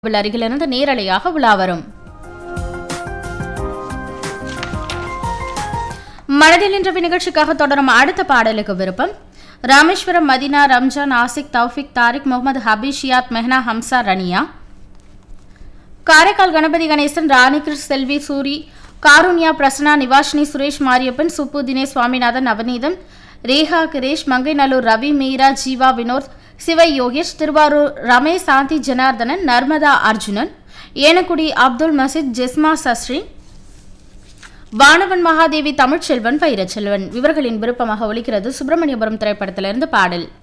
கோவில் அருகிலிருந்து நேரலையாக உலா வரும் மனதில் இன்று நிகழ்ச்சிக்காக தொடரும் அடுத்த பாடலுக்கு விருப்பம் ராமேஸ்வரம் மதினா ரம்ஜான் ஆசிக் தௌஃபிக் தாரிக் முகமது ஹபீஷியாத் மெஹ்னா ஹம்சா ரனியா காரைக்கால் கணபதி கணேசன் ராணிகிருஷ் செல்வி சூரி காருண்யா பிரசன்னா நிவாஷினி சுரேஷ் மாரியப்பன் சுப்பு தினேஷ் சுவாமிநாதன் நவநீதம் ரேகா கிரேஷ் மங்கைநல்லூர் ரவி மீரா ஜீவா வினோத் சிவை யோகேஷ் திருவாரூர் ரமேஷ் சாந்தி ஜனார்தனன் நர்மதா அர்ஜுனன் ஏனக்குடி அப்துல் மசீத் ஜெஸ்மா சஸ்ரீ வானவன் மகாதேவி தமிழ்ச்செல்வன் வைரச்செல்வன் இவர்களின் விருப்பமாக ஒலிக்கிறது சுப்பிரமணியபுரம் திரைப்படத்திலிருந்து பாடல்